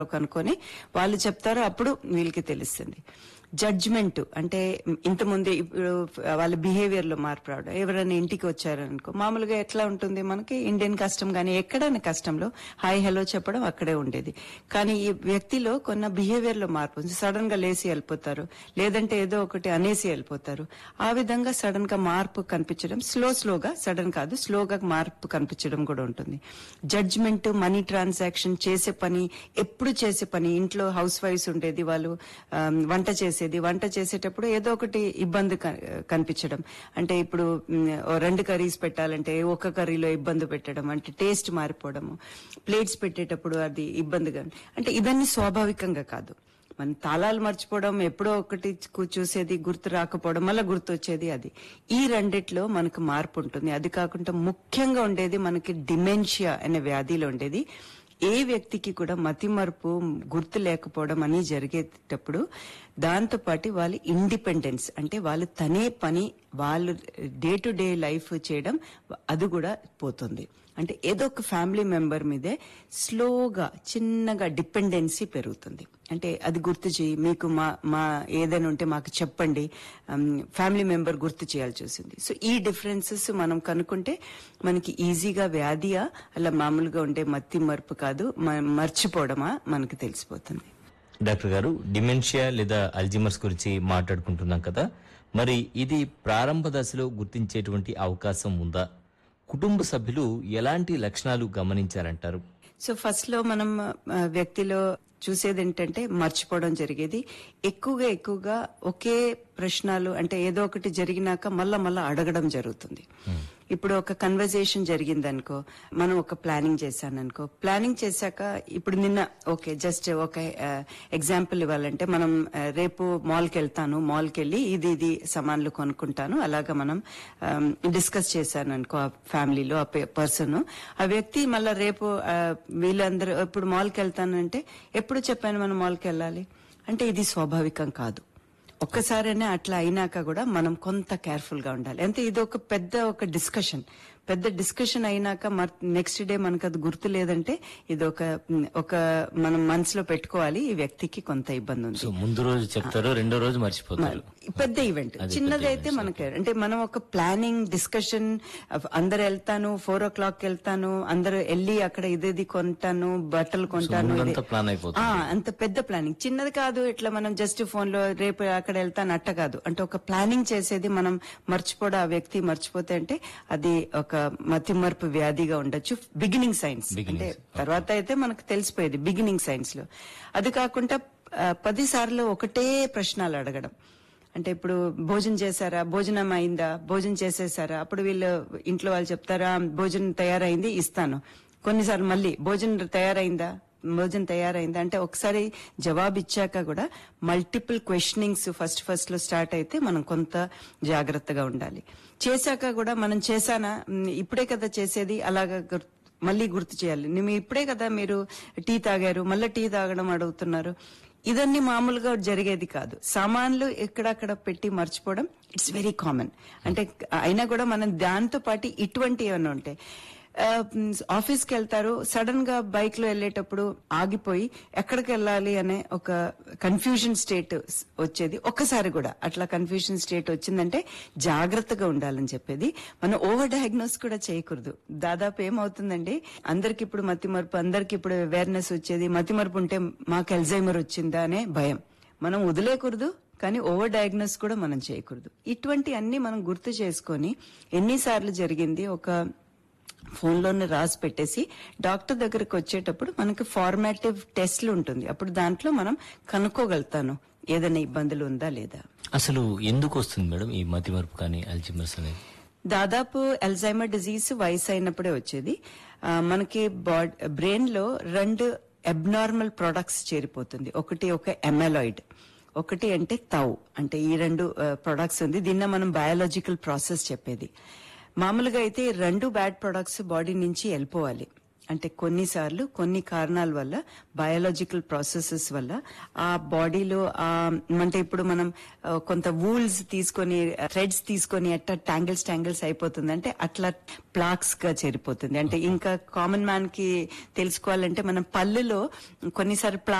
కనుక్కొని వాళ్ళు చెప్తారు అప్పుడు వీళ్ళకి తెలుస్తుంది జడ్జ్మెంట్ అంటే ఇంతకుముందు ఇప్పుడు వాళ్ళ బిహేవియర్ లో మార్పు రావడం ఎవరైనా ఇంటికి వచ్చారనుకో మామూలుగా ఎట్లా ఉంటుంది మనకి ఇండియన్ కష్టం కానీ ఎక్కడైనా కష్టంలో హాయ్ హలో చెప్పడం అక్కడే ఉండేది కానీ ఈ వ్యక్తిలో కొన్న బిహేవియర్ లో మార్పు ఉంది సడన్ గా లేసి వెళ్ళిపోతారు లేదంటే ఏదో ఒకటి అనేసి వెళ్ళిపోతారు ఆ విధంగా సడన్ గా మార్పు కనిపించడం స్లో స్లోగా సడన్ కాదు స్లోగా మార్పు కనిపించడం కూడా ఉంటుంది జడ్జ్మెంట్ మనీ ట్రాన్సాక్షన్ చేసే పని ఎప్పుడు చేసే పని ఇంట్లో హౌస్ వైఫ్స్ ఉండేది వాళ్ళు ఆమ్, వంట చేసేది వంట చేసేటప్పుడు ఏదో ఒకటి ఇబ్బంది క- కనిపించడం అంటే ఇప్పుడు మ్, ఓ రెండు కర్రీస్ పెట్టాలంటే ఒక కర్రీలో ఇబ్బంది పెట్టడం అంటే టేస్ట్ మారిపోవడము ప్లేట్స్ పెట్టేటప్పుడు అది ఇబ్బందిగా అంటే ఇవన్నీ స్వాభావికంగా కాదు మన తాళాలు మర్చిపోవడం ఎప్పుడో ఒకటి చూ- చూసేది గుర్తు రాకపోవడం మళ్ళీ గుర్తు వచ్చేది అది ఈ రెండిట్లో మనకు మార్పు ఉంటుంది అది కాకుండా ముఖ్యంగా ఉండేది మనకి డిమెన్షియా అనే వ్యాధిలో ఉండేది ఏ వ్యక్తికి కూడా మతిమరుపు గుర్తు లేకపోవడం అని జరిగేటప్పుడు దాంతో పాటు వాళ్ళ ఇండిపెండెన్స్ అంటే వాళ్ళు తనే పని వాళ్ళు డే టు డే లైఫ్ చేయడం అది కూడా పోతుంది అంటే ఏదో ఒక ఫ్యామిలీ మెంబర్ మీదే స్లోగా చిన్నగా డిపెండెన్సీ పెరుగుతుంది అంటే అది గుర్తు చేయి మీకు మా మా ఏదైనా ఉంటే మాకు చెప్పండి ఫ్యామిలీ మెంబర్ గుర్తు చేయాల్సి వస్తుంది సో ఈ డిఫరెన్సెస్ మనం కనుక్కుంటే మనకి ఈజీగా వ్యాధియా అలా మామూలుగా ఉండే మత్తి మరుపు కాదు మ- మర్చిపోవడమా మనకు తెలిసిపోతుంది డాక్టర్ గారు డిమెన్షియా లేదా అల్జిమర్స్ గురించి మాట్లాడుకుంటున్నాం కదా మరి ఇది ప్రారంభ దశలో గుర్తించేటువంటి అవకాశం ఉందా కుటుంబ సభ్యులు ఎలాంటి లక్షణాలు గమనించారంటారు సో ఫస్ట్ లో మనం ఆ, వ్యక్తిలో చూసేది ఏంటంటే మర్చిపోవడం జరిగేది ఎక్కువగా ఎక్కువగా ఒకే ప్రశ్నలు అంటే ఏదో ఒకటి జరిగినాక మళ్ళా మళ్ళా అడగడం జరుగుతుంది ఇప్పుడు ఒక కన్వర్జేషన్ జరిగింది అనుకో మనం ఒక ప్లానింగ్ చేశాను అనుకో ప్లానింగ్ చేశాక ఇప్పుడు నిన్న ఓకే జస్ట్ ఒక ఎగ్జాంపుల్ ఇవ్వాలంటే మనం ఆ, రేపు మాల్కి వెళ్తాను మాల్కి వెళ్ళి ఇది ఇది సామాన్లు కొనుక్కుంటాను అలాగా మనం డిస్కస్ చేశాను అనుకో ఆ ఫ్యామిలీలో ఆ పర్సన్ ఆ వ్యక్తి మళ్ళీ రేపు ఆ, వీళ్ళందరూ ఇప్పుడు మాల్కి వెళ్తానంటే ఎప్పుడు చెప్పాను మనం మాల్కి వెళ్ళాలి అంటే ఇది స్వాభావికం కాదు ఒక్కసారైనా అట్లా అయినాక కూడా మనం కొంత కేర్ఫుల్ గా ఉండాలి అంటే ఇది ఒక పెద్ద ఒక డిస్కషన్ పెద్ద డిస్కషన్ అయినాక నెక్స్ట్ డే మనకు అది గుర్తు లేదంటే ఇది ఒక ఒక మనం మనసులో పెట్టుకోవాలి ఈ వ్యక్తికి కొంత ఇబ్బంది ఉంది సో ముందు రోజు చెప్తారు రెండో రోజు మర్చిపోతారు పెద్ద ఈవెంట్ చిన్నదైతే మనకి అంటే మనం ఒక ప్లానింగ్ డిస్కషన్ అందరు వెళ్తాను ఫోర్ ఓ క్లాక్ వెళ్తాను అందరు వెళ్ళి అక్కడ ఇదేది కొంటాను బట్టలు కొంటాను ఇది- ముందంతా ప్లాన్ అయిపోతుంది ఆ, అంత పెద్ద ప్లానింగ్ చిన్నది కాదు ఇట్లా మనం జస్ట్ ఫోన్ లో రేపు అక్కడ వెళ్తాను అట్ట కాదు అంటే ఒక ప్లానింగ్ చేసేది మనం మర్చిపోవడం ఆ వ్యక్తి మర్చిపోతే అంటే అది ఒక మతిమరుపు వ్యాధిగా ఉండొచ్చు బిగినింగ్ సైన్స్ అంటే తర్వాత అయితే మనకు తెలిసిపోయేది బిగినింగ్ సైన్స్ లో అది కాకుండా ఆ, పది సార్లు ఒకటే ప్రశ్నలు అడగడం అంటే ఇప్పుడు భోజనం చేశారా భోజనం అయిందా భోజనం చేసేసారా అప్పుడు వీళ్ళు ఇంట్లో వాళ్ళు చెప్తారా భోజనం తయారైంది ఇస్తాను కొన్నిసార్లు మళ్ళీ భోజనం తయారైందా భోజనం తయారైందా అంటే ఒకసారి జవాబు ఇచ్చాక కూడా మల్టిపుల్ క్వశ్చనింగ్స్ ఫస్ట్ ఫస్ట్ లో స్టార్ట్ అయితే మనం కొంత జాగ్రత్తగా ఉండాలి చేశాక కూడా మనం చేశానా మ్, ఇప్పుడే కదా చేసేది అలాగా గుర్- మళ్ళీ గుర్తు చేయాలి మీరు ఇప్పుడే కదా మీరు టీ తాగారు మళ్ళీ టీ తాగడం అడుగుతున్నారు ఇదన్నీ మామూలుగా జరిగేది కాదు సామాన్లు ఎక్కడక్కడ పెట్టి మర్చిపోవడం ఇట్స్ వెరీ కామన్ అంటే అయినా కూడా మనం దాంతో పాటు ఇటువంటి ఏమైనా ఉంటాయి ఆ, మ్, ఆఫీస్కి వెళ్తారు సడన్ గా బైక్ లో వెళ్ళేటప్పుడు ఆగిపోయి ఎక్కడికి వెళ్ళాలి అనే ఒక కన్ఫ్యూజన్ స్టేట్ వచ్చేది ఒక్కసారి కూడా అట్లా కన్ఫ్యూజన్ స్టేట్ వచ్చిందంటే జాగ్రత్తగా ఉండాలని చెప్పేది మనం ఓవర్ డయాగ్నోస్ కూడా చేయకూడదు దాదాపు ఏమవుతుందండి అందరికి ఇప్పుడు మతిమరుపు అందరికి ఇప్పుడు అవేర్నెస్ వచ్చేది మతిమరుపు ఉంటే మాకు ఎల్జైమర్ వచ్చిందా అనే భయం మనం వదిలేకూడదు కానీ ఓవర్ డయాగ్నోస్ కూడా మనం చేయకూడదు ఇటువంటి అన్ని మనం గుర్తు చేసుకొని ఎన్నిసార్లు జరిగింది ఒక ఫోన్లోనే రాసి పెట్టేసి డాక్టర్ దగ్గరకు వచ్చేటప్పుడు మనకి ఫార్మాటివ్ టెస్ట్లు ఉంటుంది అప్పుడు దాంట్లో మనం కనుక్కోగలుగుతాను ఏదైనా ఇబ్బందులు ఉందా లేదా అసలు ఎందుకు వస్తుంది మేడం ఈ మతిమరుపు కానీ అల్జిమర్స్ అనేది దాదాపు అల్జైమర్ డిజీజ్ వయసు అయినప్పుడే వచ్చేది ఆ, మనకి బాడ్ బ్రెయిన్ లో రెండు అబ్నార్మల్ ప్రొడక్ట్స్ చేరిపోతుంది ఒకటి ఒక ఎమెలాయిడ్ ఒకటి అంటే తౌ అంటే ఈ రెండు ప్రొడక్ట్స్ ఉంది దీన్న మనం బయాలజికల్ ప్రాసెస్ చెప్పేది మామూలుగా అయితే ఈ రెండు బ్యాడ్ ప్రొడక్ట్స్ బాడీ నుంచి వెళ్ళిపోవాలి అంటే కొన్నిసార్లు కొన్ని కారణాల వల్ల బయాలజికల్ ప్రాసెసెస్ వల్ల ఆ బాడీలో ఆ అంటే ఇప్పుడు మనం ఆ, కొంత వూల్స్ తీసుకొని థ్రెడ్స్ తీసుకొని ఎట్లా ట్యాంగిల్స్ ట్యాంగిల్స్ అయిపోతుంది అంటే అట్లా ప్లాక్స్ గా చేరిపోతుంది అంటే ఇంకా కామన్ మ్యాన్ కి తెలుసుకోవాలంటే మనం పళ్ళులో కొన్నిసార్లు